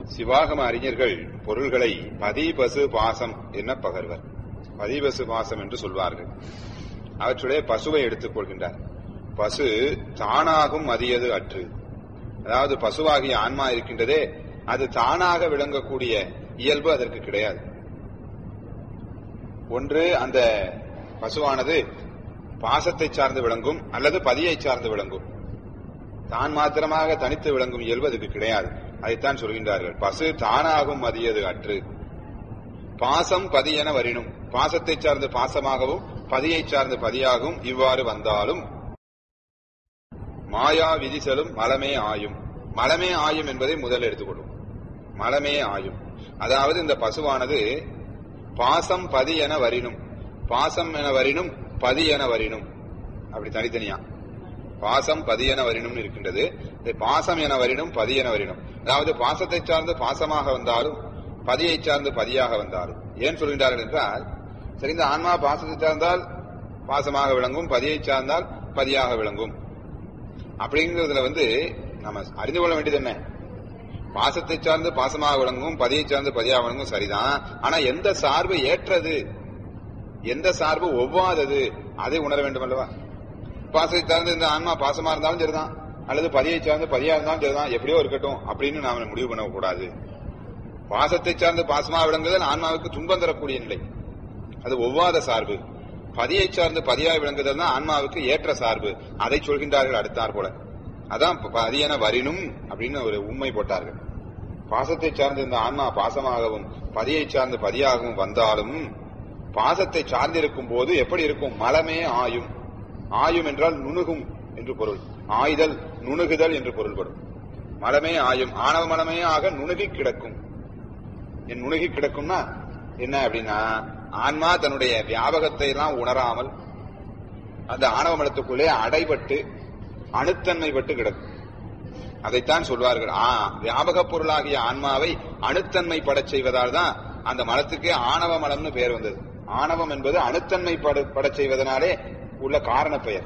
சிவாகம அறிஞர்கள் பொருள்களை பதிபசு பாசம் என்ன பகர்வர் பதிபசு பாசம் என்று சொல்வார்கள் அவற்றுடைய பசுவை எடுத்துக் கொள்கின்றார் பசு தானாகும் மதியது அற்று அதாவது பசுவாகிய ஆன்மா இருக்கின்றதே அது தானாக விளங்கக்கூடிய இயல்பு அதற்கு கிடையாது ஒன்று அந்த பசுவானது பாசத்தை சார்ந்து விளங்கும் அல்லது பதியை சார்ந்து விளங்கும் தான் மாத்திரமாக தனித்து விளங்கும் இயல்பு அதுக்கு கிடையாது அதைத்தான் சொல்கின்றார்கள் பசு தானாகும் மதியது அற்று பாசம் பதி என வரினும் பாசத்தை சார்ந்து பாசமாகவும் பதியை சார்ந்து பதியாகவும் இவ்வாறு வந்தாலும் மாயா விதிசலும் மலமே ஆயும் மலமே ஆயும் என்பதை முதல் எடுத்துக்கொள்ளும் மலமே ஆயும் அதாவது இந்த பசுவானது பாசம் பதி என வரினும் பாசம் என வரினும் பதி என வரினும் அப்படி தனித்தனியா பாசம் பதி என வரினும் இருக்கின்றது இது பாசம் என வரினும் பதி என வரினும் அதாவது பாசத்தை சார்ந்து பாசமாக வந்தாலும் பதியை சார்ந்து பதியாக வந்தாலும் ஏன் சொல்கின்றார்கள் என்றால் சரி இந்த ஆன்மா பாசத்தை சார்ந்தால் பாசமாக விளங்கும் பதியை சார்ந்தால் பதியாக விளங்கும் அப்படிங்கிறதுல வந்து நம்ம அறிந்து கொள்ள வேண்டியது என்ன பாசத்தை சார்ந்து பாசமாக விளங்கும் பதியை சார்ந்து பதியாக விளங்கும் சரிதான் ஆனா எந்த சார்பு ஏற்றது எந்த சார்பு ஒவ்வாதது அதை உணர வேண்டும் அல்லவா பாசத்தை சார்ந்து இந்த ஆன்மா பாசமா இருந்தாலும் சரிதான் அல்லது பதியை சார்ந்து பதியா இருந்தாலும் சரிதான் எப்படியோ இருக்கட்டும் அப்படின்னு நாம முடிவு பண்ணக்கூடாது பாசத்தை சார்ந்து பாசமா விளங்குதல் ஆன்மாவுக்கு துன்பம் தரக்கூடிய நிலை அது ஒவ்வாத சார்பு பதியை சார்ந்து பதியாய் விளங்குதல் தான் ஆன்மாவுக்கு ஏற்ற சார்பு அதை சொல்கின்றார்கள் அடுத்தார் போல அதான் பதியன வரினும் அப்படின்னு ஒரு உண்மை போட்டார்கள் பாசத்தை சார்ந்து இந்த ஆன்மா பாசமாகவும் பதியை சார்ந்து பதியாகவும் வந்தாலும் பாசத்தை சார்ந்திருக்கும் போது எப்படி இருக்கும் மலமே ஆயும் ஆயும் என்றால் நுணுகும் என்று பொருள் ஆய்தல் நுணுகுதல் என்று பொருள்படும் மலமே ஆயும் ஆணவ மலமே ஆக நுணுகி கிடக்கும் என் நுணுகி கிடக்கும்னா என்ன அப்படின்னா ஆன்மா தன்னுடைய வியாபகத்தை எல்லாம் உணராமல் அந்த ஆணவ மலத்துக்குள்ளே அடைபட்டு அணுத்தன்மை பட்டு கிடக்கும் அதைத்தான் சொல்வார்கள் ஆ வியாபக பொருளாகிய ஆன்மாவை அணுத்தன்மை படச் செய்வதால் தான் அந்த மலத்துக்கு ஆணவ மலம்னு பெயர் வந்தது ஆணவம் என்பது அணுத்தன்மை படச் செய்வதனாலே உள்ள காரண பெயர்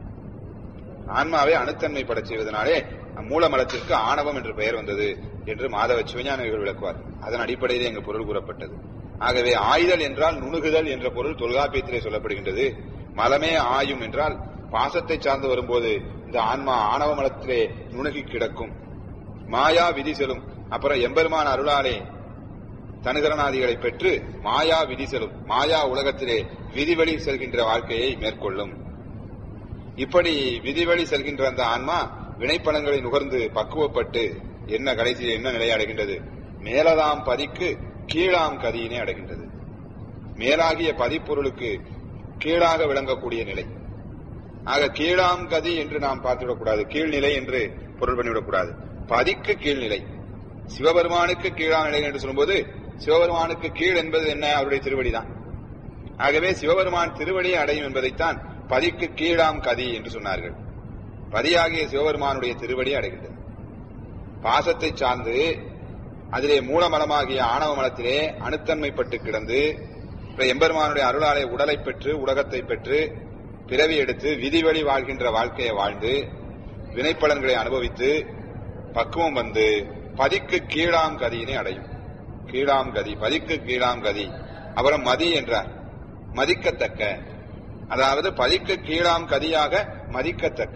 ஆன்மாவை அணுத்தன்மை படச் செய்வதனாலே மூலமலத்திற்கு ஆணவம் என்று பெயர் வந்தது என்று மாதவ சிவஞானிகள் விளக்குவார் அதன் அடிப்படையிலே எங்க பொருள் கூறப்பட்டது ஆகவே ஆயுதல் என்றால் நுணுகுதல் என்ற பொருள் தொல்காப்பியத்திலே சொல்லப்படுகின்றது மலமே ஆயும் என்றால் பாசத்தை சார்ந்து வரும்போது இந்த ஆன்மா ஆணவ மலத்திலே நுணுகி கிடக்கும் மாயா விதி செல்லும் அப்புறம் எம்பெருமான அருளாலே தனுகரணாதிகளை பெற்று மாயா விதி செல்லும் மாயா உலகத்திலே விதிவழி செல்கின்ற வாழ்க்கையை மேற்கொள்ளும் இப்படி விதிவழி செல்கின்ற அந்த ஆன்மா வினைப்பணங்களை நுகர்ந்து பக்குவப்பட்டு என்ன கடைசியில் என்ன நிலை அடைகின்றது மேலதாம் பதிக்கு கீழாம் கதியினை அடைகின்றது மேலாகிய பதிப்பொருளுக்கு கீழாக விளங்கக்கூடிய நிலை ஆக கீழாம் கதி என்று நாம் பார்த்துவிடக்கூடாது கீழ்நிலை என்று பொருள் பண்ணிவிடக்கூடாது பதிக்கு கீழ்நிலை சிவபெருமானுக்கு கீழாம் நிலை என்று சொல்லும்போது சிவபெருமானுக்கு கீழ் என்பது என்ன அவருடைய திருவடி தான் ஆகவே சிவபெருமான் திருவடியை அடையும் என்பதைத்தான் பதிக்கு கீழாம் கதி என்று சொன்னார்கள் பதியாகிய சிவபெருமானுடைய திருவடி அடைகின்றது பாசத்தை சார்ந்து அதிலே மூலமலமாகிய ஆணவ மலத்திலே அணுத்தன்மைப்பட்டு கிடந்து எம்பெருமானுடைய அருளாலை உடலை பெற்று உலகத்தை பெற்று பிறவி எடுத்து விதிவழி வாழ்கின்ற வாழ்க்கையை வாழ்ந்து வினைப்பலன்களை அனுபவித்து பக்குவம் வந்து பதிக்கு கீழாம் கதியினை அடையும் கீழாம் கதி பதிக்கு கீழாம் கதி அப்புறம் மதி என்றார் மதிக்கத்தக்க அதாவது பதிக்கு கீழாம் கதியாக மதிக்கத்தக்க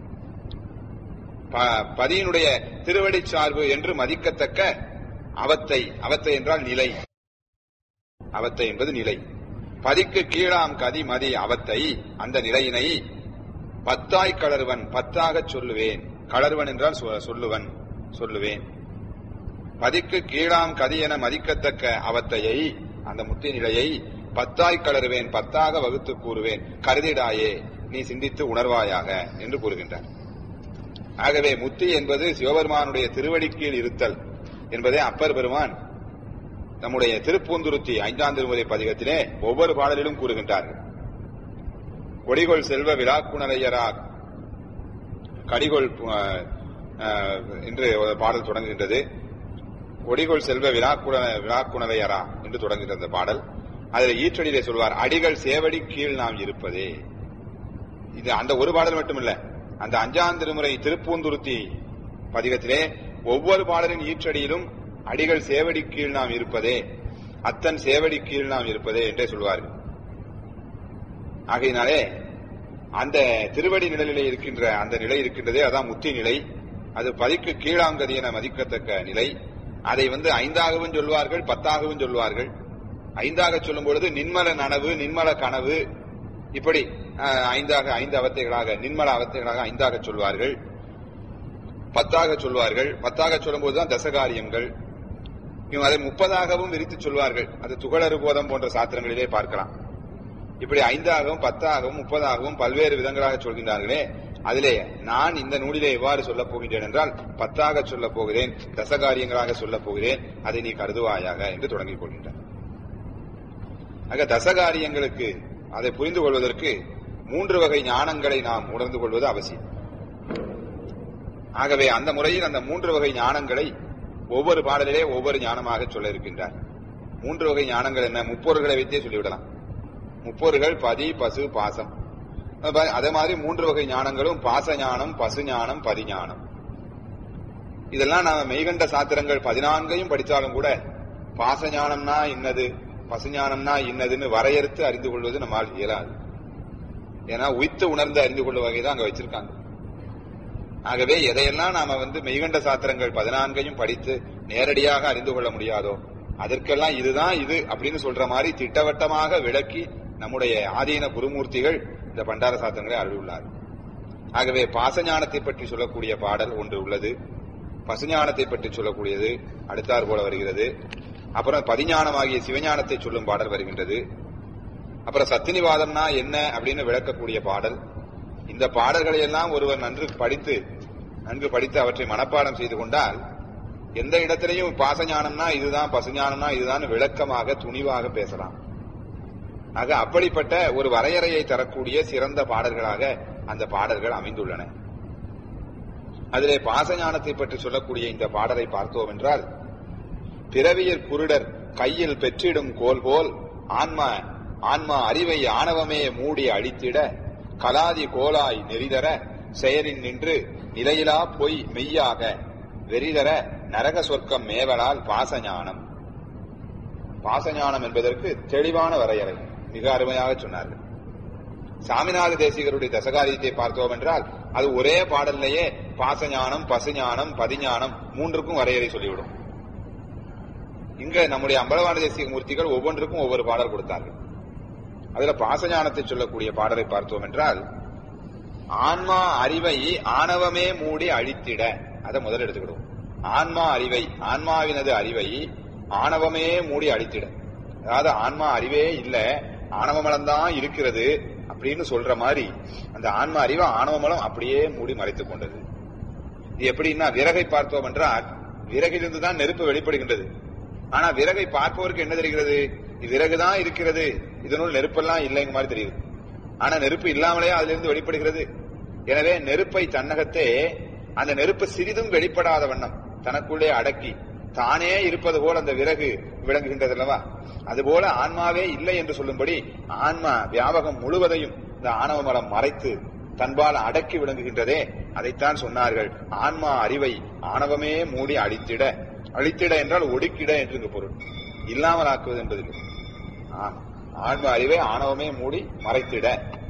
பதியினுடைய திருவடி சார்பு என்று மதிக்கத்தக்க அவத்தை அவத்தை என்றால் நிலை அவத்தை என்பது நிலை பதிக்கு கீழாம் கதி மதி அவத்தை அந்த நிலையினை பத்தாய் கலர்வன் பத்தாக சொல்லுவேன் கலர்வன் என்றால் சொல்லுவன் சொல்லுவேன் பதிக்கு கீழாம் கதி என மதிக்கத்தக்க அவத்தையை அந்த முத்தி நிலையை பத்தாய் கலருவேன் பத்தாக வகுத்து கூறுவேன் கருதிடாயே நீ சிந்தித்து உணர்வாயாக என்று கூறுகின்றார் ஆகவே முத்தி என்பது சிவபெருமானுடைய திருவடி கீழ் இருத்தல் என்பதை அப்பர் பெருமான் நம்முடைய திருப்பூந்துருத்தி ஐந்தாம் திருமுறை பதிகத்திலே ஒவ்வொரு பாடலிலும் கூறுகின்றார்கள் கொடிகொள் செல்வ விழாக்குணரையரா கடிகொள் என்று பாடல் தொடங்குகின்றது கொடிகொள் செல்வ விழாக்குண விழாக்குணரையரா என்று தொடங்குகின்ற அந்த பாடல் அதில் ஈற்றடியிலே சொல்வார் அடிகள் சேவடி கீழ் நாம் இருப்பதே இது அந்த ஒரு பாடல் மட்டுமில்ல அந்த அஞ்சாம் திருமுறை திருப்பூந்துருத்தி பதிகத்திலே ஒவ்வொரு பாடலின் ஈற்றடியிலும் அடிகள் சேவடி கீழ் நாம் இருப்பதே அத்தன் சேவடி கீழ் நாம் இருப்பதே என்றே சொல்வார்கள் ஆகையினாலே அந்த திருவடி நிழலிலே இருக்கின்ற அந்த நிலை இருக்கின்றதே அதான் முத்தி நிலை அது பதிக்கு கீழாங்கதி என மதிக்கத்தக்க நிலை அதை வந்து ஐந்தாகவும் சொல்வார்கள் பத்தாகவும் சொல்வார்கள் ஐந்தாக சொல்லும் பொழுது நின்மல நனவு நின்மல கனவு இப்படி அஹ், ஐந்தாக ஐந்து அவத்தைகளாக நின்மல அவத்தைகளாக ஐந்தாக சொல்வார்கள் பத்தாக சொல்வார்கள் பத்தாக சொல்லும்போதுதான் தசகாரியங்கள் இவங்க அதை முப்பதாகவும் விரித்து சொல்வார்கள் அது துகளறு போதம் போன்ற சாத்திரங்களிலே பார்க்கலாம் இப்படி ஐந்தாகவும் பத்தாகவும் முப்பதாகவும் பல்வேறு விதங்களாக சொல்கின்றார்களே அதிலே நான் இந்த நூலிலே எவ்வாறு சொல்லப் போகின்றேன் என்றால் பத்தாக சொல்லப் போகிறேன் தசகாரியங்களாக சொல்லப் போகிறேன் அதை நீ கருதுவாயாக என்று தொடங்கிக் கொள்கின்றார் ஆக தசகாரியங்களுக்கு அதை புரிந்து கொள்வதற்கு மூன்று வகை ஞானங்களை நாம் உணர்ந்து கொள்வது அவசியம் ஆகவே அந்த முறையில் அந்த மூன்று வகை ஞானங்களை ஒவ்வொரு பாடலிலே ஒவ்வொரு ஞானமாக சொல்ல இருக்கின்றார் மூன்று வகை ஞானங்கள் என்ன முப்பொருள்களை வைத்தே சொல்லிவிடலாம் முப்பொருள்கள் பதி பசு பாசம் அப்ப அதே மாதிரி மூன்று வகை ஞானங்களும் பாச ஞானம் பசு ஞானம் பதி ஞானம் இதெல்லாம் நாம மெய்கண்ட சாத்திரங்கள் பதினான்கையும் படித்தாலும் கூட பாச ஞானம்னா இன்னது பசு ஞானம்னா இன்னதுன்னு வரையறுத்து அறிந்து கொள்வது நம்மால் இயலாது ஏன்னா உய்த்து உணர்ந்து அறிந்து கொள்ளும் வகைதான் அங்க வச்சிருக்காங்க ஆகவே எதையெல்லாம் நாம வந்து மெய்கண்ட சாத்திரங்கள் பதினான்கையும் படித்து நேரடியாக அறிந்து கொள்ள முடியாதோ அதற்கெல்லாம் இதுதான் இது அப்படின்னு சொல்ற மாதிரி திட்டவட்டமாக விளக்கி நம்முடைய ஆதீன குருமூர்த்திகள் இந்த பண்டார சாத்திரங்களை அருளியுள்ளார் ஆகவே பாசஞானத்தை பற்றி சொல்லக்கூடிய பாடல் ஒன்று உள்ளது பசுஞானத்தை பற்றி சொல்லக்கூடியது அடுத்தார் போல வருகிறது அப்புறம் பதிஞானமாகிய சிவஞானத்தை சொல்லும் பாடல் வருகின்றது அப்புறம் சத்தினிவாதம்னா என்ன அப்படின்னு விளக்கக்கூடிய பாடல் இந்த பாடல்களை எல்லாம் ஒருவர் நன்கு படித்து நன்கு படித்து அவற்றை மனப்பாடம் செய்து கொண்டால் எந்த இடத்திலையும் பாசஞானம்னா இதுதான் பசுஞானம்னா இதுதான் விளக்கமாக துணிவாக பேசலாம் ஆக அப்படிப்பட்ட ஒரு வரையறையை தரக்கூடிய சிறந்த பாடல்களாக அந்த பாடல்கள் அமைந்துள்ளன அதிலே பாசஞானத்தை பற்றி சொல்லக்கூடிய இந்த பாடலை பார்த்தோம் என்றால் பிறவியற் குருடர் கையில் பெற்றிடும் கோல் போல் ஆன்மா ஆன்மா அறிவை ஆணவமே மூடி அழித்திட கலாதி கோலாய் நெறிதர செயலின் நின்று நிலையிலா பொய் மெய்யாக வெறிதர நரக சொர்க்கம் மேவலால் பாசஞானம் பாசஞானம் என்பதற்கு தெளிவான வரையறை மிக அருமையாக சொன்னார்கள் சாமிநாத தேசிகருடைய தசகாரியத்தை பார்த்தோம் என்றால் அது ஒரே பாடல்லையே பாசஞானம் பசுஞானம் பதிஞானம் மூன்றுக்கும் வரையறை சொல்லிவிடும் இங்க நம்முடைய அம்பலவான தேசிக மூர்த்திகள் ஒவ்வொன்றுக்கும் ஒவ்வொரு பாடல் கொடுத்தார்கள் அதுல பாசஞானத்தை சொல்லக்கூடிய பாடலை பார்த்தோம் என்றால் ஆன்மா அறிவை ஆணவமே மூடி அழித்திட அதை முதல் எடுத்துக்கிடுவோம் ஆன்மா அறிவை ஆன்மாவினது அறிவை ஆணவமே மூடி அழித்திட அதாவது ஆன்மா அறிவே இல்ல ஆணவமலம் இருக்கிறது அப்படின்னு சொல்ற மாதிரி அந்த ஆன்மா அறிவை ஆணவமலம் அப்படியே மூடி மறைத்துக் கொண்டது இது எப்படின்னா விறகை பார்த்தோம் என்றால் விறகிலிருந்து தான் நெருப்பு வெளிப்படுகின்றது ஆனா விறகை பார்ப்பவருக்கு என்ன தெரிகிறது இது விறகுதான் இருக்கிறது இதனுள் நெருப்பெல்லாம் இல்லைங்க மாதிரி தெரியுது ஆனா நெருப்பு இல்லாமலே அதிலிருந்து வெளிப்படுகிறது எனவே நெருப்பை தன்னகத்தே அந்த நெருப்பு சிறிதும் வெளிப்படாத வண்ணம் தனக்குள்ளே அடக்கி தானே இருப்பது போல அந்த விறகு விளங்குகின்றது அல்லவா அதுபோல ஆன்மாவே இல்லை என்று சொல்லும்படி ஆன்மா வியாபகம் முழுவதையும் இந்த ஆணவ மலம் மறைத்து தன்பால் அடக்கி விளங்குகின்றதே அதைத்தான் சொன்னார்கள் ஆன்மா அறிவை ஆணவமே மூடி அழித்திட அழித்திட என்றால் ஒடுக்கிட என்று இங்கு பொருள் இல்லாமல் ஆக்குவது என்பதில்லை ஆமா. ஆன்ம அறிவை ஆணவமே மூடி மறைத்திட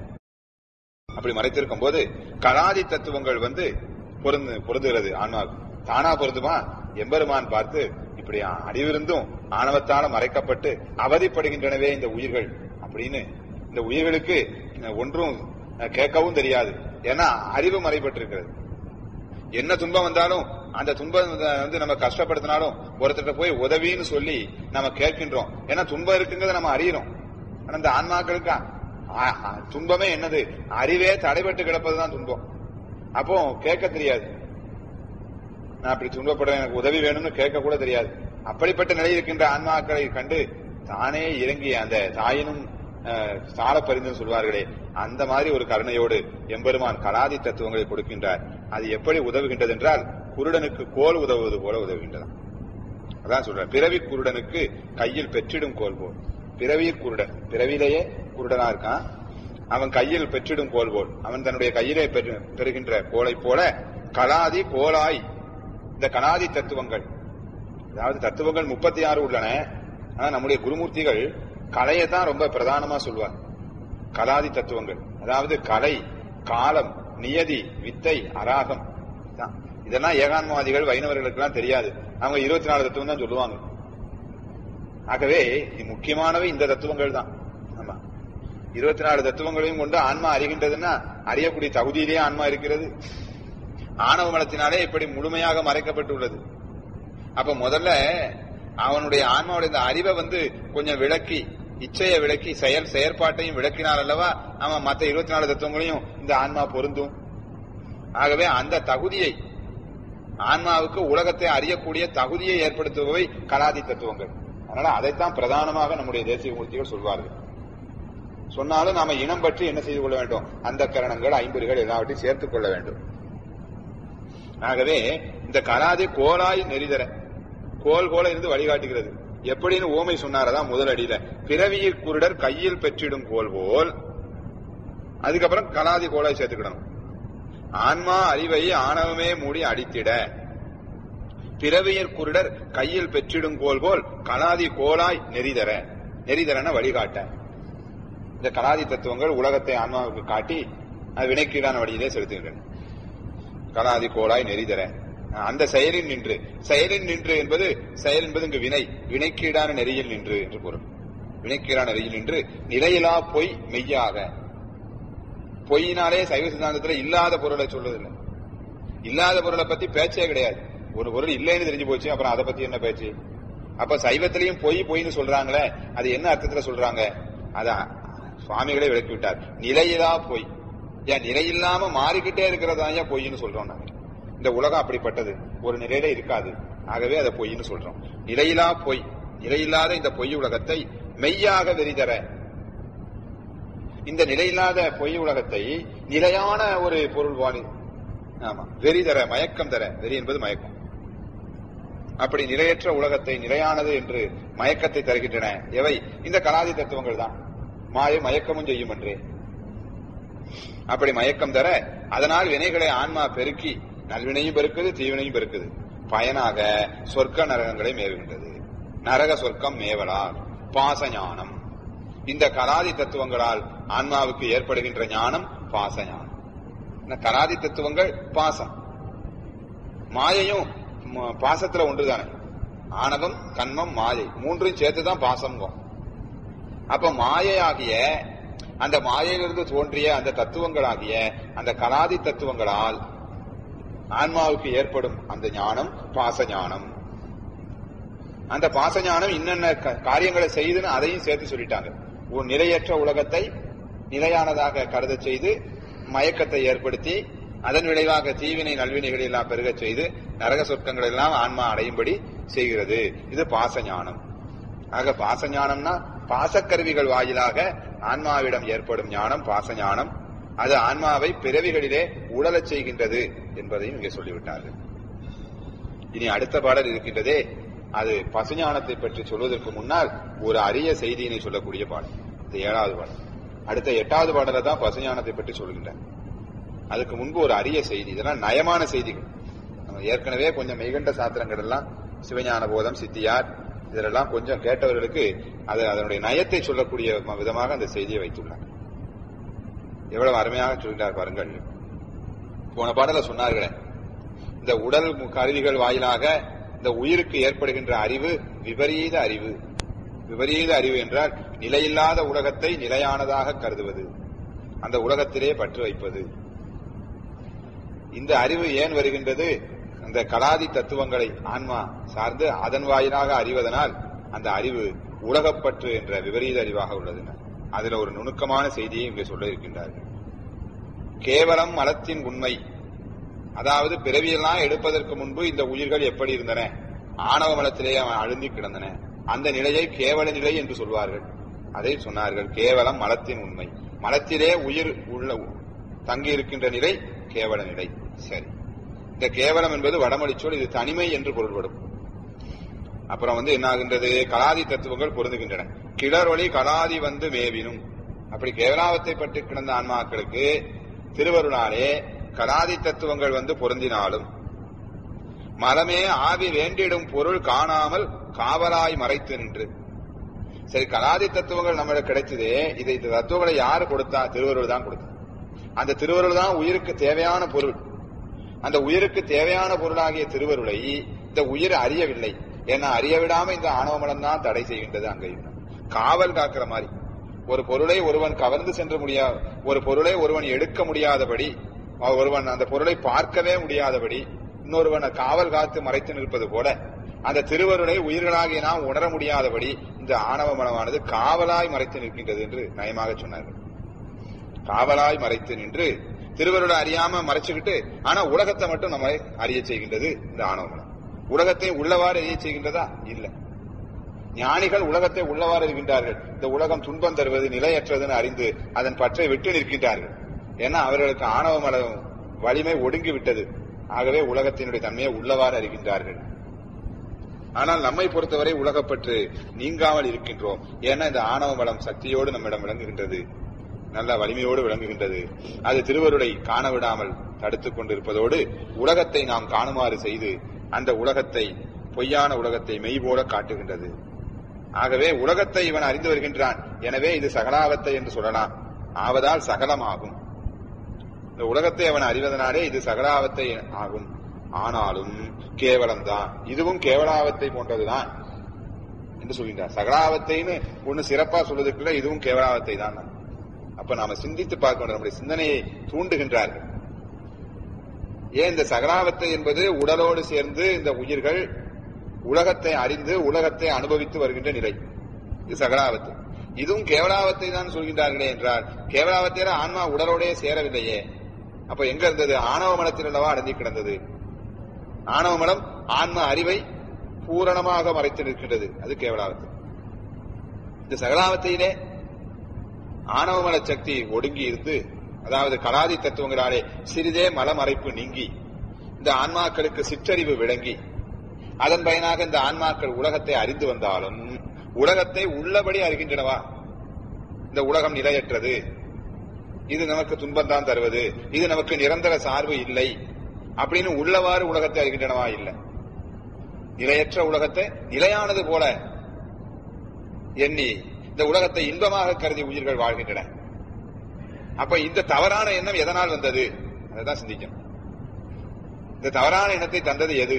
அப்படி மறைத்திருக்கும் போது கலாதி தத்துவங்கள் வந்து பொருந்து பொருந்துகிறது ஆன்மாவுக்கு தானா பொருந்துமா எம்பெருமான் பார்த்து இப்படி அறிவிருந்தும் ஆணவத்தால மறைக்கப்பட்டு அவதிப்படுகின்றனவே இந்த உயிர்கள் அப்படின்னு இந்த உயிர்களுக்கு ஒன்றும் கேட்கவும் தெரியாது ஏன்னா அறிவு மறைப்பட்டிருக்கிறது என்ன துன்பம் வந்தாலும் அந்த துன்பம் வந்து நம்ம கஷ்டப்படுத்தினாலும் ஒருத்தர்கிட்ட போய் உதவின்னு சொல்லி நம்ம கேட்கின்றோம் ஏன்னா துன்பம் இருக்குங்கிறத நம்ம அறியறோம் ஆனா இந்த ஆன்மாக்களுக்கு ஆ- ஆ, துன்பமே என்னது அறிவே தடைபட்டு கிடப்பதுதான் துன்பம் அப்போ கேட்க தெரியாது நான் அப்படி துன்பப்படுறேன் எனக்கு உதவி வேணும்னு கேட்க கூட தெரியாது அப்படிப்பட்ட நிலையில் இருக்கின்ற ஆன்மாக்களை கண்டு தானே இறங்கி அந்த தாயினும் அஹ், சால பரிந்து சொல்வார்களே அந்த மாதிரி ஒரு கருணையோடு எம்பெருமான் கலாதி தத்துவங்களை கொடுக்கின்றார் அது எப்படி உதவுகின்றது என்றால் குருடனுக்கு கோல் உதவுவது போல உதவுகின்றது அதான் சொல்றேன் பிறவி குருடனுக்கு கையில் பெற்றிடும் கோல் போல் பிறவி குருடன் பிறவிலேயே குருடனா இருக்கான் அவன் கையில் பெற்றிடும் கோல் போல் அவன் தன்னுடைய கையிலே பெறு- பெறுகின்ற கோலை போல கலாதி கோலாய் இந்த கலாதி தத்துவங்கள் அதாவது தத்துவங்கள் முப்பத்தி ஆறு உள்ளன ஆனா நம்முடைய குருமூர்த்திகள் கலையை தான் ரொம்ப பிரதானமா சொல்வார் கலாதி தத்துவங்கள் அதாவது கலை காலம் நியதி வித்தை அராகம் தான். இதெல்லாம் ஏகான்மவாதிகள் வைணவர்களுக்கெல்லாம் தெரியாது அவங்க இருபத்தி நாலு தத்துவம் தான் சொல்லுவாங்க ஆகவே இது முக்கியமானவை இந்த தத்துவங்கள் தான் ஆமா இருபத்தி நாலு தத்துவங்களையும் கொண்டு ஆன்மா அறிகின்றதுன்னா அறியக்கூடிய தகுதியிலேயே ஆன்மா இருக்கிறது ஆணவ மலத்தினாலே இப்படி முழுமையாக மறைக்கப்பட்டுள்ளது அப்ப முதல்ல அவனுடைய ஆன்மாவுடைய இந்த அறிவை வந்து கொஞ்சம் விளக்கி இச்சையை விளக்கி செயல் செயற்பாட்டையும் விளக்கினால் அல்லவா அவன் மற்ற இருபத்தி நாலு தத்துவங்களையும் இந்த ஆன்மா பொருந்தும் ஆகவே அந்த தகுதியை ஆன்மாவுக்கு உலகத்தை அறியக்கூடிய தகுதியை ஏற்படுத்துபவை கலாதி தத்துவங்கள் அதனால அதைத்தான் பிரதானமாக நம்முடைய தேசிய மூர்த்திகள் சொல்வார்கள் சொன்னாலும் நாம இனம் பற்றி என்ன செய்து கொள்ள வேண்டும் அந்த கரணங்கள் ஐம்பதுகள் எல்லாவற்றையும் சேர்த்துக் கொள்ள வேண்டும் ஆகவே இந்த கலாதி கோலாய் நெறிதர கோல் கோல இருந்து வழிகாட்டுகிறது எப்படின்னு ஓமை சொன்னாரதான் முதல் அடியில பிறவியில் குருடர் கையில் பெற்றிடும் கோல் போல் அதுக்கப்புறம் கலாதி கோலாய் சேர்த்துக்கிடணும் ஆன்மா அறிவை ஆணவமே மூடி அடித்திட பிறவியற் குருடர் கையில் பெற்றிடும் கோல் போல் கலாதி கோலாய் நெறிதர நெறிதரன வழிகாட்ட இந்த கலாதி தத்துவங்கள் உலகத்தை ஆன்மாவுக்கு காட்டி அது வினைக்கீடான வழியிலே செலுத்துகின்றன கலாதி கோலாய் நெறிதர அந்த செயலில் நின்று செயலில் நின்று என்பது செயல் என்பது இங்கு வினை வினைக்கீடான நெறியில் நின்று என்று பொருள் வினைக்கீடான நெறியில் நின்று நிலையிலா பொய் மெய்யாக பொய்யினாலே சைவ சித்தாந்தத்தில் இல்லாத பொருளை சொல்றதில்லை இல்லாத பொருளை பத்தி பேச்சே கிடையாது ஒரு பொருள் இல்லைன்னு தெரிஞ்சு போச்சு அப்புறம் அதை பத்தி என்ன பேச்சு அப்ப சைவத்திலையும் பொய் பொய்ன்னு சொல்றாங்களே அது என்ன அர்த்தத்துல சொல்றாங்க அதான் சுவாமிகளே விளக்கி விட்டார் நிலையிலா பொய் ஏன் நிலையில்லாம மாறிக்கிட்டே இருக்கிறதா ஏன் பொய்ன்னு சொல்றோம் நாங்க இந்த உலகம் அப்படிப்பட்டது ஒரு நிலையில இருக்காது ஆகவே அதை பொய்ன்னு சொல்றோம் நிலையிலா பொய் நிலையில்லாத இந்த பொய் உலகத்தை மெய்யாக வெறிதர இந்த நிலையில்லாத பொய் உலகத்தை நிலையான ஒரு பொருள் வாணி ஆமா வெறி தர மயக்கம் தர வெறி என்பது மயக்கம் அப்படி நிலையற்ற உலகத்தை நிலையானது என்று மயக்கத்தை தருகின்றன எவை இந்த கலாதி தத்துவங்கள் தான் மாயை மயக்கமும் செய்யும் என்றே அப்படி மயக்கம் தர அதனால் வினைகளை ஆன்மா பெருக்கி நல்வினையும் பெருக்குது தீவினையும் பெருக்குது பயனாக சொர்க்க நரகங்களை மேவுகின்றது நரக சொர்க்கம் மேவலால் பாச ஞானம் இந்த கலாதி தத்துவங்களால் ஆன்மாவுக்கு ஏற்படுகின்ற ஞானம் பாச ஞானம் இந்த கலாதி தத்துவங்கள் பாசம் மாயையும் ம- பாசத்துல ஒன்றுதானே ஆணவம் கண்மம் மாயை மூன்றையும் சேர்த்துதான் பாசம் அப்ப மாயையாகிய அந்த மாயையிலிருந்து தோன்றிய அந்த தத்துவங்களாகிய அந்த கலாதி தத்துவங்களால் ஆன்மாவுக்கு ஏற்படும் அந்த ஞானம் பாச ஞானம் அந்த பாச ஞானம் இன்னென்ன க- காரியங்களை செய்துன்னு அதையும் சேர்த்து சொல்லிட்டாங்க ஒரு நிலையற்ற உலகத்தை நிலையானதாக கருத செய்து மயக்கத்தை ஏற்படுத்தி அதன் விளைவாக தீவினை நல்வினைகளை எல்லாம் பெருகச் செய்து நரக சொர்க்கங்கள் எல்லாம் ஆன்மா அடையும்படி செய்கிறது இது பாச ஞானம் ஆக பாச ஞானம்னா பாசக்கருவிகள் வாயிலாக ஆன்மாவிடம் ஏற்படும் ஞானம் பாச ஞானம் அது ஆன்மாவை பிறவிகளிலே உடலச் செய்கின்றது என்பதையும் இங்கே சொல்லிவிட்டார்கள் இனி அடுத்த பாடல் இருக்கின்றதே அது பசுஞானத்தை பற்றி சொல்வதற்கு முன்னால் ஒரு அரிய செய்தியினை சொல்லக்கூடிய பாடல் இது ஏழாவது பாடல் அடுத்த எட்டாவது பாடல தான் பசுஞானத்தை பற்றி சொல்கின்றார் அதுக்கு முன்பு ஒரு அரிய செய்தி இதெல்லாம் நயமான செய்திகள் நம்ம ஏற்கனவே கொஞ்சம் மெய்கண்ட சாத்திரங்கள் எல்லாம் சிவஞான போதம் சித்தியார் இதெல்லாம் கொஞ்சம் கேட்டவர்களுக்கு அது அதனுடைய நயத்தை சொல்லக்கூடிய ம- விதமாக அந்த செய்தியை வைத்துள்ளார் எவ்வளவு அருமையாக சொல்கிறார் பாருங்கள் போன பாடல சொன்னார்களே இந்த உடல் கருவிகள் வாயிலாக இந்த உயிருக்கு ஏற்படுகின்ற அறிவு விபரீத அறிவு விபரீத அறிவு என்றால் நிலையில்லாத உலகத்தை நிலையானதாக கருதுவது அந்த உலகத்திலே பற்று வைப்பது இந்த அறிவு ஏன் வருகின்றது அந்த கலாதி தத்துவங்களை ஆன்மா சார்ந்து அதன் வாயிலாக அறிவதனால் அந்த அறிவு உலகப்பற்று என்ற விபரீத அறிவாக உள்ளது அதுல ஒரு நுணுக்கமான செய்தியை இங்கே சொல்ல இருக்கின்றார்கள் கேவலம் மலத்தின் உண்மை அதாவது பிறவியெல்லாம் எடுப்பதற்கு முன்பு இந்த உயிர்கள் எப்படி இருந்தன ஆணவ மலத்திலே அவன் அழுந்தி கிடந்தன அந்த நிலையை கேவல நிலை என்று சொல்வார்கள் அதை சொன்னார்கள் கேவலம் மலத்தின் உண்மை மலத்திலே உயிர் உள்ள தங்கி இருக்கின்ற நிலை கேவல நிலை சரி இந்த கேவலம் என்பது வடமொழி சொல் இது தனிமை என்று பொருள்படும் அப்புறம் வந்து என்ன ஆகின்றது கலாதி தத்துவங்கள் பொருந்துகின்றன கிளறொளி கலாதி வந்து மேவினும் அப்படி கேவலாவத்தை பற்றி கிடந்த ஆன்மாக்களுக்கு திருவருளாலே கலாதி தத்துவங்கள் வந்து பொருந்தினாலும் மலமே ஆவி வேண்டிடும் பொருள் காணாமல் காவலாய் மறைத்து நின்று சரி கலாதி தத்துவங்கள் நம்மளுக்கு கிடைச்சதே இதை இந்த தத்துவங்களை யாரு கொடுத்தா திருவருள் தான் கொடுத்தா அந்த திருவருள் தான் உயிருக்கு தேவையான பொருள் அந்த உயிருக்கு தேவையான பொருளாகிய திருவருளை இந்த உயிர் அறியவில்லை ஏன்னா அறிய விடாம இந்த ஆணவமலம் தான் தடை செய்கின்றது அங்கே காவல் காக்கிற மாதிரி ஒரு பொருளை ஒருவன் கவர்ந்து சென்று முடியா ஒரு பொருளை ஒருவன் எடுக்க முடியாதபடி ஒருவன் அந்த பொருளை பார்க்கவே முடியாதபடி இன்னொருவன் காவல் காத்து மறைத்து நிற்பது போல அந்த திருவருளை உயிர்களாகிய நாம் உணர முடியாதபடி இந்த ஆணவ மனமானது காவலாய் மறைத்து நிற்கின்றது என்று நயமாக சொன்னார்கள் காவலாய் மறைத்து நின்று திருவருளை அறியாம மறைச்சுக்கிட்டு ஆனா உலகத்தை மட்டும் நம்மை அறிய செய்கின்றது இந்த ஆணவ மனம் உலகத்தை உள்ளவாறு அறிய செய்கின்றதா இல்ல ஞானிகள் உலகத்தை உள்ளவாறு இருக்கின்றார்கள் இந்த உலகம் துன்பம் தருவது நிலையற்றதுன்னு அறிந்து அதன் பற்றை விட்டு நிற்கின்றார்கள் ஏன்னா அவர்களுக்கு ஆணவ மலம் வலிமை ஒடுங்கி விட்டது ஆகவே உலகத்தினுடைய தன்மையை உள்ளவாறு அறிகின்றார்கள் ஆனால் நம்மை பொறுத்தவரை உலகப்பற்று நீங்காமல் இருக்கின்றோம் ஏன்னா இந்த ஆணவ மலம் சக்தியோடு நம்மிடம் விளங்குகின்றது நல்ல வலிமையோடு விளங்குகின்றது அது திருவருளை காண விடாமல் தடுத்துக் கொண்டிருப்பதோடு உலகத்தை நாம் காணுமாறு செய்து அந்த உலகத்தை பொய்யான உலகத்தை மெய் போல காட்டுகின்றது ஆகவே உலகத்தை இவன் அறிந்து வருகின்றான் எனவே இது சகலாவத்தை என்று சொல்லலாம் ஆவதால் சகலமாகும் இந்த உலகத்தை அவன் அறிவதனாலே இது சகலாவத்தை ஆகும் ஆனாலும் கேவலம்தான் இதுவும் கேவலாவத்தை போன்றதுதான் என்று சொல்கின்றார் சகலாவத்தைன்னு ஒண்ணு சிறப்பா சொல்வதற்குள்ள இதுவும் கேவலாவத்தை தான் அப்ப நாம சிந்தித்து பார்க்க வேண்டும் நம்முடைய சிந்தனையை தூண்டுகின்றார்கள் ஏன் இந்த சகலாவத்தை என்பது உடலோடு சேர்ந்து இந்த உயிர்கள் உலகத்தை அறிந்து உலகத்தை அனுபவித்து வருகின்ற நிலை இது சகலாவத்து இதுவும் கேவலாவத்தை தான் சொல்கின்றார்களே என்றால் கேவலாவத்தையில ஆன்மா உடலோடே சேரவில்லையே அப்ப எங்க இருந்தது ஆணவ மலத்தில் அல்லவா அடங்கி கிடந்தது ஆணவ மலம் ஆன்ம அறிவை பூரணமாக மறைத்து நிற்கின்றது அது கேவலாவத்து இந்த சகலாவத்தையிலே ஆணவ மல சக்தி ஒடுங்கி இருந்து அதாவது கலாதி தத்துவங்களாலே சிறிதே மலமறைப்பு நீங்கி இந்த ஆன்மாக்களுக்கு சிற்றறிவு விளங்கி அதன் பயனாக இந்த ஆன்மாக்கள் உலகத்தை அறிந்து வந்தாலும் உலகத்தை உள்ளபடி அறிகின்றனவா இந்த உலகம் நிலையற்றது இது நமக்கு துன்பம் தான் தருவது இது நமக்கு நிரந்தர சார்பு இல்லை அப்படின்னு உள்ளவாறு உலகத்தை அறிகின்றனவா இல்லை நிலையற்ற உலகத்தை நிலையானது போல எண்ணி இந்த உலகத்தை இன்பமாக கருதி உயிர்கள் வாழ்கின்றன அப்ப இந்த தவறான எண்ணம் எதனால் வந்தது அதைதான் சிந்திக்கணும் இந்த தவறான எண்ணத்தை தந்தது எது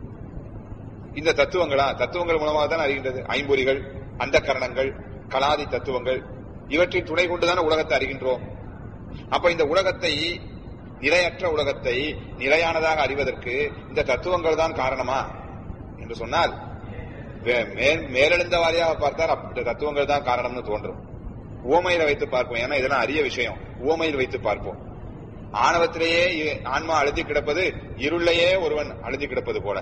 இந்த தத்துவங்களா தத்துவங்கள் மூலமாக தான் அறிகின்றது ஐம்பொறிகள் அந்த கரணங்கள் கலாதி தத்துவங்கள் இவற்றின் துணை கொண்டுதான உலகத்தை அறிகின்றோம் அப்ப இந்த உலகத்தை நிலையற்ற உலகத்தை நிலையானதாக அறிவதற்கு இந்த தத்துவங்கள் தான் காரணமா என்று சொன்னால் மேலெழுந்த வாரியாக பார்த்தால் இந்த தத்துவங்கள் தான் காரணம்னு தோன்றும் உவமையில வைத்து பார்ப்போம் ஏன்னா இதெல்லாம் அரிய விஷயம் உவமையில் வைத்து பார்ப்போம் ஆணவத்திலேயே ஆன்மா அழுதி கிடப்பது இருளையே ஒருவன் அழுதி கிடப்பது போல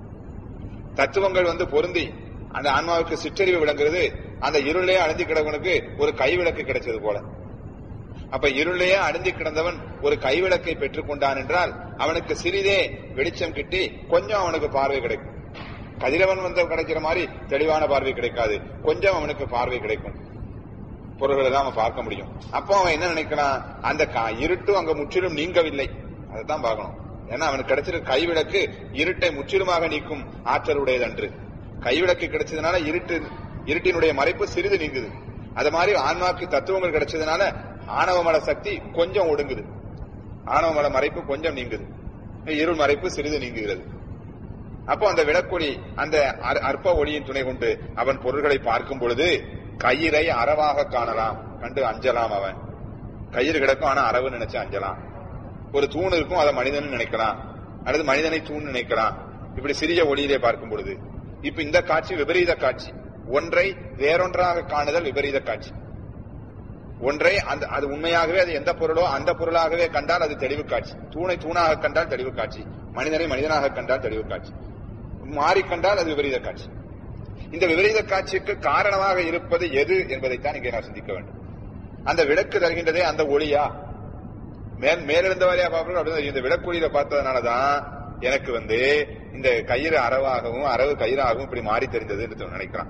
தத்துவங்கள் வந்து பொருந்தி அந்த ஆன்மாவுக்கு சிற்றறிவு விளங்குறது அந்த இருளையே அழுந்தி கிடவனுக்கு ஒரு கைவிளக்கு கிடைச்சது போல அப்ப இருளையே அழுந்தி கிடந்தவன் ஒரு கைவிளக்கை பெற்றுக் கொண்டான் என்றால் அவனுக்கு சிறிதே வெளிச்சம் கிட்டி கொஞ்சம் அவனுக்கு பார்வை கிடைக்கும் கதிரவன் வந்து கிடைக்கிற மாதிரி தெளிவான பார்வை கிடைக்காது கொஞ்சம் அவனுக்கு பார்வை கிடைக்கும் பொருள்களை தான் அவன் பார்க்க முடியும் அப்போ அவன் என்ன நினைக்கிறான் அந்த இருட்டும் அங்க முற்றிலும் நீங்கவில்லை அதைத்தான் பார்க்கணும் ஏன்னா அவனுக்கு கிடைச்சிருக்க கைவிளக்கு இருட்டை முற்றிலுமாக நீக்கும் ஆற்றல் உடையதன்று கைவிளக்கு கிடைச்சதுனால இருட்டு இருட்டினுடைய மறைப்பு சிறிது நீங்குது அது மாதிரி ஆன்மாக்கு தத்துவங்கள் கிடைச்சதுனால ஆணவமல சக்தி கொஞ்சம் ஒடுங்குது ஆணவமல மறைப்பு கொஞ்சம் நீங்குது இருள் மறைப்பு சிறிது நீங்குகிறது அப்போ அந்த விளக்கொளி அந்த அற்ப ஒளியின் துணை கொண்டு அவன் பொருள்களை பார்க்கும் பொழுது கயிறை அறவாக காணலாம் கண்டு அஞ்சலாம் அவன் கயிறு கிடக்கும் ஆனா அரவு நினைச்சு அஞ்சலாம் ஒரு தூண் இருக்கும் அதை மனிதன் நினைக்கலாம் அல்லது மனிதனை தூண் நினைக்கலாம் இப்படி சிறிய ஒளியிலே பார்க்கும் பொழுது இப்ப இந்த காட்சி விபரீத காட்சி ஒன்றை வேறொன்றாக காணுதல் விபரீத காட்சி ஒன்றை அந்த அது உண்மையாகவே அது எந்த பொருளோ அந்த பொருளாகவே கண்டால் அது தெளிவு காட்சி தூணை தூணாக கண்டால் தெளிவு காட்சி மனிதனை மனிதனாக கண்டால் தெளிவு காட்சி மாறி கண்டால் அது விபரீத காட்சி இந்த விபரீத காட்சிக்கு காரணமாக இருப்பது எது என்பதைத்தான் இங்கே நான் சிந்திக்க வேண்டும் அந்த விளக்கு தருகின்றதே அந்த ஒளியா மேல் மேலிருந்த வரையா பார்க்கணும் அப்படின்னு இந்த விளக்குழியில பார்த்ததுனாலதான் எனக்கு வந்து இந்த கயிறு அரவாகவும் அரவு கயிறாகவும் இப்படி மாறி தெரிந்தது என்று நினைக்கிறான்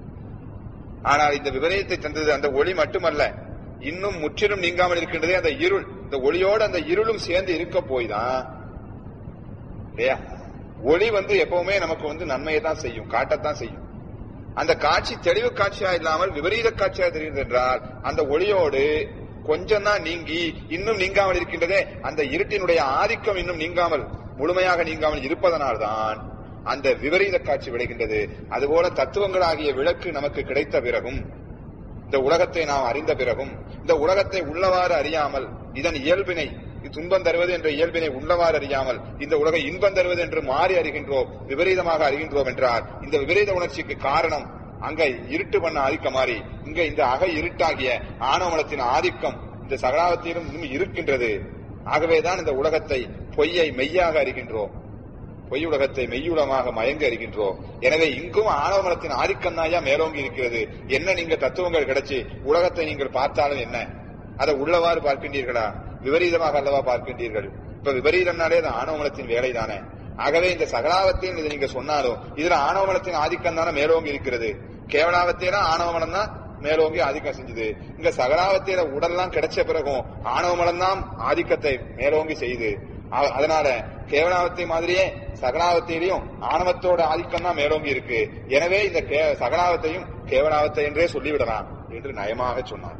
ஆனால் இந்த விபரீதத்தை தந்தது அந்த ஒளி மட்டுமல்ல இன்னும் முற்றிலும் நீங்காமல் இருக்கின்றதே அந்த இருள் இந்த ஒளியோடு அந்த இருளும் சேர்ந்து இருக்க போய் தான் இல்லையா ஒளி வந்து எப்பவுமே நமக்கு வந்து நன்மையை தான் செய்யும் காட்டத்தான் செய்யும் அந்த காட்சி தெளிவு காட்சியா இல்லாமல் விபரீத காட்சியா தெரியுது என்றால் அந்த ஒளியோடு கொஞ்சம் தான் நீங்கி இன்னும் நீங்காமல் இருக்கின்றதே அந்த இருட்டினுடைய ஆதிக்கம் இன்னும் நீங்காமல் முழுமையாக நீங்காமல் இருப்பதனால்தான் அந்த விபரீத காட்சி விளைகின்றது அதுபோல தத்துவங்களாகிய விளக்கு நமக்கு கிடைத்த பிறகும் இந்த உலகத்தை நாம் அறிந்த பிறகும் இந்த உலகத்தை உள்ளவாறு அறியாமல் இதன் இயல்பினை துன்பம் தருவது என்ற இயல்பினை உள்ளவாறு அறியாமல் இந்த உலகை இன்பம் தருவது என்று மாறி அறிகின்றோம் விபரீதமாக அறிகின்றோம் என்றால் இந்த விபரீத உணர்ச்சிக்கு காரணம் அங்க இருட்டு பண்ண ஆதிக்கம் மாறி இங்க இந்த அக இருட்டாகிய ஆணவமலத்தின் ஆதிக்கம் இந்த சகலாவத்திலும் இன்னும் இருக்கின்றது ஆகவேதான் இந்த உலகத்தை பொய்யை மெய்யாக அறிகின்றோம் பொய் உலகத்தை மெய்யுலமாக மயங்க அறிகின்றோம் எனவே இங்கும் ஆணவமலத்தின் ஆதிக்கம் தான் மேலோங்கி இருக்கிறது என்ன நீங்க தத்துவங்கள் கிடைச்சி உலகத்தை நீங்கள் பார்த்தாலும் என்ன அதை உள்ளவாறு பார்க்கின்றீர்களா விபரீதமாக அல்லவா பார்க்கின்றீர்கள் இப்ப விபரீதம்னாலே அது ஆணவமலத்தின் வேலைதானே ஆகவே இந்த சகலாவத்தையும் இதை நீங்க சொன்னாலும் இதுல ஆணவமலத்தின் ஆதிக்கம் தானே மேலோங்கி இருக்கிறது கேவலாவத்தையில ஆணவமலம் தான் மேலோங்கி ஆதிக்கம் செஞ்சது இங்க சகலாவத்தில உடல்லாம் கிடைச்ச பிறகும் ஆணவமலம் தான் ஆதிக்கத்தை மேலோங்கி செய்து அ- அதனால கேவலாவத்தை மாதிரியே சகலாவத்திலையும் ஆணவத்தோட ஆதிக்கம் தான் மேலோங்கி இருக்கு எனவே இந்த கே- சகலாவத்தையும் கேவலாவத்தை என்றே சொல்லிவிடலாம் என்று நயமாக சொன்னார்கள்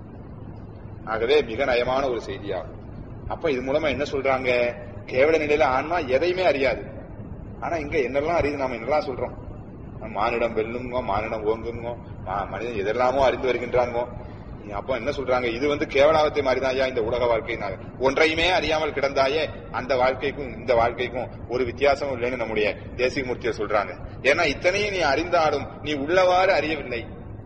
ஆகவே மிக நயமான ஒரு செய்தியாகும் அப்ப இது மூலமா என்ன சொல்றாங்க கேவல நிலையில ஆன்மா எதையுமே அறியாது ஆனா இங்க என்னெல்லாம் அறியுது நாம என்னெல்லாம் சொல்றோம் மானிடம் வெல்லுங்கோ மானிடம் ஓங்குங்கோ மா- மனிதன் எதெல்லாமோ அறிந்து வருகின்றாங்கோ அப்ப என்ன சொல்றாங்க இது வந்து கேவலாவத்தை மாதிரிதான் ஐயா இந்த உலக வாழ்க்கையினால ஒன்றையுமே அறியாமல் கிடந்தாயே அந்த வாழ்க்கைக்கும் இந்த வாழ்க்கைக்கும் ஒரு வித்தியாசமும் இல்லைன்னு நம்முடைய தேசிக மூர்த்தியை சொல்றாங்க ஏன்னா இத்தனையும் நீ அறிந்தாலும் நீ உள்ளவாறு அறியவில்லை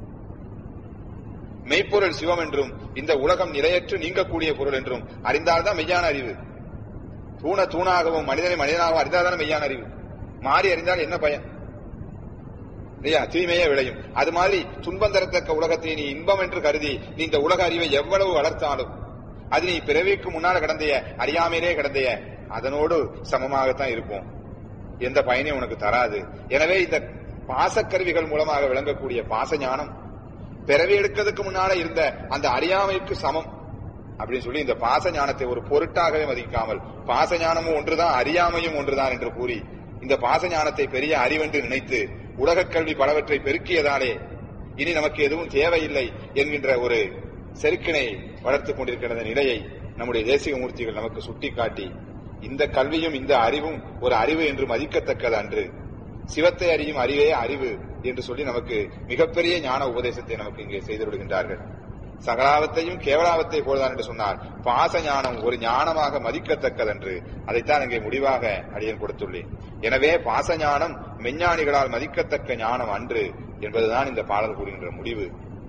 மெய்ப்பொருள் சிவம் என்றும் இந்த உலகம் நிலையற்று நீங்கக்கூடிய பொருள் என்றும் அறிந்தால்தான் மெய்யான அறிவு தூண தூணாகவும் மனிதனை மனிதனாகவும் அறிந்தால்தான் மெய்யான அறிவு மாறி அறிந்தால் என்ன பயன் இல்லையா தீமையே விளையும் அது மாதிரி துன்பம் தரத்தக்க உலகத்தை நீ இன்பம் என்று கருதி நீ இந்த உலக அறிவை எவ்வளவு வளர்த்தாலும் அது நீ பிறவிக்கு முன்னால கடந்தைய அறியாமையிலே கடந்தைய அதனோடு சமமாகத்தான் இருக்கும் எந்த பயனையும் உனக்கு தராது எனவே இந்த பாசக்கருவிகள் மூலமாக விளங்கக்கூடிய பாச ஞானம் பிறவி எடுக்கிறதுக்கு முன்னால இருந்த அந்த அறியாமைக்கு சமம் அப்படின்னு சொல்லி இந்த பாச ஞானத்தை ஒரு பொருட்டாகவே மதிக்காமல் பாச ஞானமும் ஒன்றுதான் அறியாமையும் ஒன்றுதான் என்று கூறி இந்த பாச ஞானத்தை பெரிய அறிவென்று நினைத்து உலகக் கல்வி பலவற்றை பெருக்கியதாலே இனி நமக்கு எதுவும் தேவையில்லை என்கின்ற ஒரு செருக்கினை வளர்த்துக் கொண்டிருக்கிற நிலையை நம்முடைய தேசிக மூர்த்திகள் நமக்கு சுட்டிக்காட்டி இந்த கல்வியும் இந்த அறிவும் ஒரு அறிவு என்று மதிக்கத்தக்கது அன்று சிவத்தை அறியும் அறிவே அறிவு என்று சொல்லி நமக்கு மிகப்பெரிய ஞான உபதேசத்தை நமக்கு இங்கே செய்து விடுகின்றார்கள் சகலாவத்தையும் கேவலாவத்தை போலதான் என்று சொன்னார் பாச ஞானம் ஒரு ஞானமாக மதிக்கத்தக்கதென்று அதைத்தான் இங்கே முடிவாக அடியன் கொடுத்துள்ளேன் எனவே பாச ஞானம் மெஞ்ஞானிகளால் மதிக்கத்தக்க ஞானம் அன்று என்பதுதான் இந்த பாடல் கூறுகின்ற முடிவு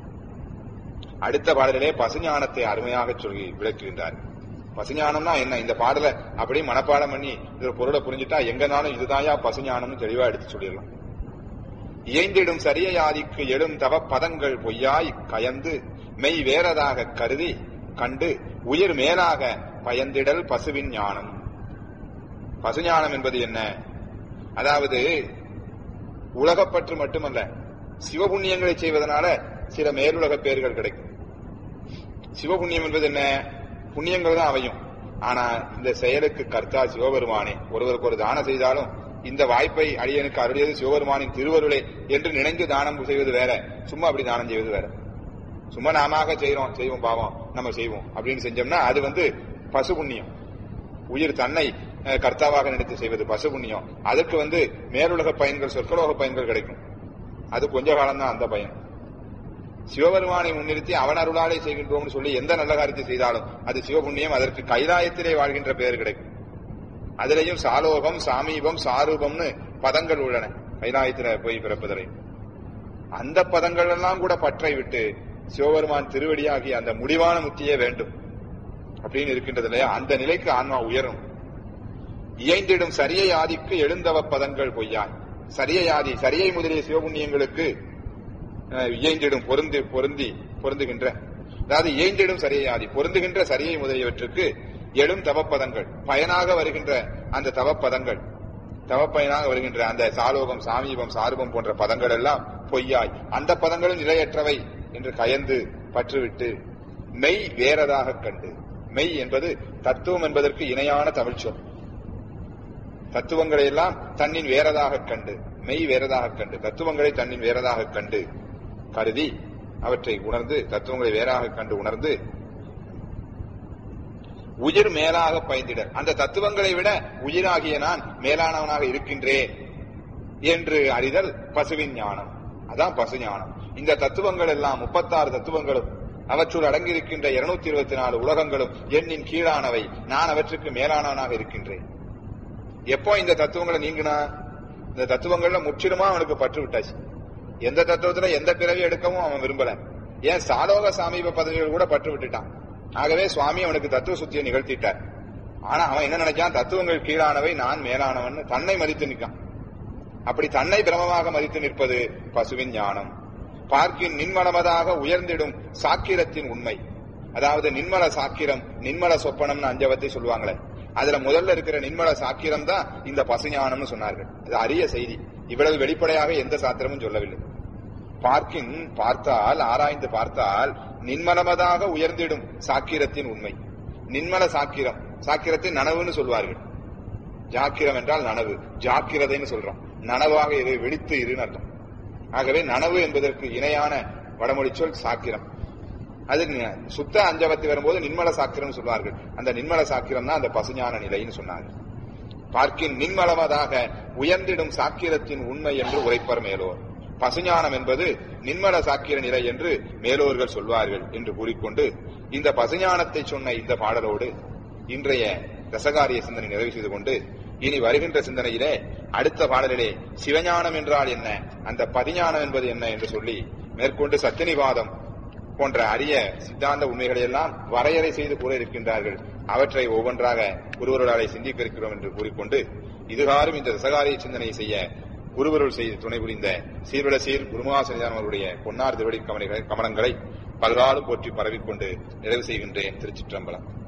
அடுத்த பாடலிலே பசுஞானத்தை அருமையாக சொல்லி விளக்குகின்றார் பசுஞானம்னா என்ன இந்த பாடலை அப்படியே மனப்பாடம் பண்ணி இது பொருளை புரிஞ்சுட்டா எங்கனாலும் இதுதாயா பசுஞானம்னு தெளிவா எடுத்து சொல்லிடலாம் இயைந்திடும் சரியயாதிக்கு எழும் தவ பதங்கள் பொய்யாய் கயந்து மெய் வேறதாக கருதி கண்டு உயிர் மேலாக பயந்திடல் பசுவின் ஞானம் பசுஞானம் என்பது என்ன அதாவது உலகப்பற்று மட்டுமல்ல சிவபுண்ணியங்களை செய்வதனால சில மேலுலக பேர்கள் கிடைக்கும் சிவபுண்ணியம் என்பது என்ன புண்ணியங்கள் தான் அவையும் ஆனா இந்த செயலுக்கு கர்த்தா சிவபெருமானே ஒருவருக்கு ஒரு தானம் செய்தாலும் இந்த வாய்ப்பை அடியனுக்கு அருளியது சிவபெருமானின் திருவருளே என்று நினைந்து தானம் செய்வது வேற சும்மா அப்படி தானம் செய்வது வேற சும்மா நாம செய்யறோம் செய்வோம் பாவம் நம்ம செய்வோம் அப்படின்னு செஞ்சோம்னா அது வந்து பசு புண்ணியம் உயிர் தன்னை அஹ், கர்த்தாவாக நினைத்து செய்வது பசு புண்ணியம் அதற்கு வந்து மேலுலக பயன்கள் சொற்கலோக பயன்கள் கிடைக்கும் அது கொஞ்ச காலம்தான் அந்த பயன் சிவபெருமானை முன்னிறுத்தி அவன் அருளாலே செய்கின்றோம்னு சொல்லி எந்த நல்ல காரியத்தை செய்தாலும் அது சிவபுண்ணியம் அதற்கு கைலாயத்திலே வாழ்கின்ற பெயர் கிடைக்கும் அதிலேயும் சாலோகம் சாமீபம் சாரூபம்னு பதங்கள் உள்ளன கைலாயத்தில போய் பிறப்பதிலே அந்த பதங்கள் எல்லாம் கூட பற்றை விட்டு சிவபெருமான் திருவடியாகி அந்த முடிவான முத்தியே வேண்டும் அப்படின்னு இருக்கின்றதுல அந்த நிலைக்கு ஆன்மா உயரும் இயைந்திடும் சரியை ஆதிக்கு எழுந்தவ பதங்கள் பொய்யாய் சரியை ஆதி சரியை முதலிய சிவபுண்ணியங்களுக்கு அஹ், இயைந்திடும் பொருந்தி பொருந்தி பொருந்துகின்ற அதாவது இயைந்திடும் சரியை ஆதி பொருந்துகின்ற சரியை முதலியவற்றுக்கு எழும் தவப்பதங்கள் பயனாக வருகின்ற அந்த தவப்பதங்கள் தவப்பயனாக வருகின்ற அந்த சாலோகம் சாமீபம் சாரூபம் போன்ற பதங்கள் எல்லாம் பொய்யாய் அந்த பதங்களும் நிலையற்றவை என்று கயந்து பற்றுவிட்டு மெய் வேறதாக கண்டு மெய் என்பது தத்துவம் என்பதற்கு இணையான தமிழ் சொல் தத்துவங்களை எல்லாம் தன்னின் வேறதாக கண்டு மெய் வேறதாக கண்டு தத்துவங்களை தன்னின் வேறதாக கண்டு கருதி அவற்றை உணர்ந்து தத்துவங்களை வேறாக கண்டு உணர்ந்து உயிர் மேலாக பயந்திட அந்த தத்துவங்களை விட உயிராகிய நான் மேலானவனாக இருக்கின்றேன் என்று அறிதல் பசுவின் ஞானம் அதான் பசு ஞானம் இந்த தத்துவங்கள் எல்லாம் முப்பத்தாறு தத்துவங்களும் அவற்றுள் அடங்கியிருக்கின்ற இருநூத்தி இருபத்தி நாலு உலகங்களும் எண்ணின் கீழானவை நான் அவற்றுக்கு மேலானவனாக இருக்கின்றேன் எப்போ இந்த தத்துவங்களை நீங்கினா இந்த தத்துவங்கள்ல முற்றிலுமா அவனுக்கு பற்று விட்டாச்சு எந்த தத்துவத்துல எந்த பிறவி எடுக்கவும் அவன் விரும்பல ஏன் சாலோக சாமீப பதவிகள் கூட பற்று விட்டுட்டான் ஆகவே சுவாமி அவனுக்கு தத்துவ சுத்தியை நிகழ்த்திட்டார் ஆனா அவன் என்ன நினைச்சான் தத்துவங்கள் கீழானவை நான் மேலானவன் தன்னை மதித்து நிற்கான் அப்படி தன்னை பிரமமாக மதித்து நிற்பது பசுவின் ஞானம் பார்க்கின் நின்மலமதாக உயர்ந்திடும் சாக்கிரத்தின் உண்மை அதாவது நின்மல சாக்கிரம் நின்மல சொப்பனம்னு அஞ்சவத்தை சொல்லுவாங்களே அதுல முதல்ல இருக்கிற நின்மல சாக்கிரம் தான் இந்த பசுஞானம்னு சொன்னார்கள் அது அரிய செய்தி இவ்வளவு வெளிப்படையாக எந்த சாத்திரமும் சொல்லவில்லை பார்க்கின் பார்த்தால் ஆராய்ந்து பார்த்தால் நின்மலமதாக உயர்ந்திடும் சாக்கிரத்தின் உண்மை நின்மல சாக்கிரம் சாக்கிரத்தை நனவுன்னு சொல்வார்கள் ஜாக்கிரம் என்றால் நனவு ஜாக்கிரதைன்னு சொல்றோம் நனவாக இதை வெடித்து இருன்னு அர்த்தம் ஆகவே நனவு என்பதற்கு இணையான வடமொழி சொல் சாக்கிரம் அது நி- சுத்த அஞ்சவத்தி வரும்போது நின்மல சாக்கிரம் சொல்வார்கள் அந்த நின்மல சாக்கிரம் தான் அந்த பசுஞான நிலைன்னு சொன்னார்கள் பார்க்கின் நின்மலமதாக உயர்ந்திடும் சாக்கிரத்தின் உண்மை என்று உரைப்பர் மேலோர் பசுஞானம் என்பது நின்மல சாக்கிர நிலை என்று மேலோர்கள் சொல்வார்கள் என்று கூறிக்கொண்டு இந்த பசுஞானத்தை சொன்ன இந்த பாடலோடு இன்றைய ரசகாரிய சிந்தனை நிறைவு செய்து கொண்டு இனி வருகின்ற சிந்தனையிலே அடுத்த பாடலிலே சிவஞானம் என்றால் என்ன அந்த பதிஞானம் என்பது என்ன என்று சொல்லி மேற்கொண்டு சத்தினிவாதம் போன்ற அரிய சித்தாந்த உண்மைகளை எல்லாம் வரையறை செய்து கூற இருக்கின்றார்கள் அவற்றை ஒவ்வொன்றாக ஒருவர்களாலே சிந்திக்க இருக்கிறோம் என்று கூறிக்கொண்டு இதுகாரும் இந்த ரசகாரிய சிந்தனை செய்ய குருவருள் செய்து துணை புரிந்த சீர்விட சீர் குருமாசனிதான் அவருடைய பொன்னார் திருவடி கமலங்களை கமலங்களை பல்காலும் போற்றி பரவிக்கொண்டு நிறைவு செய்கின்றேன் திருச்சிற்றம்பலம்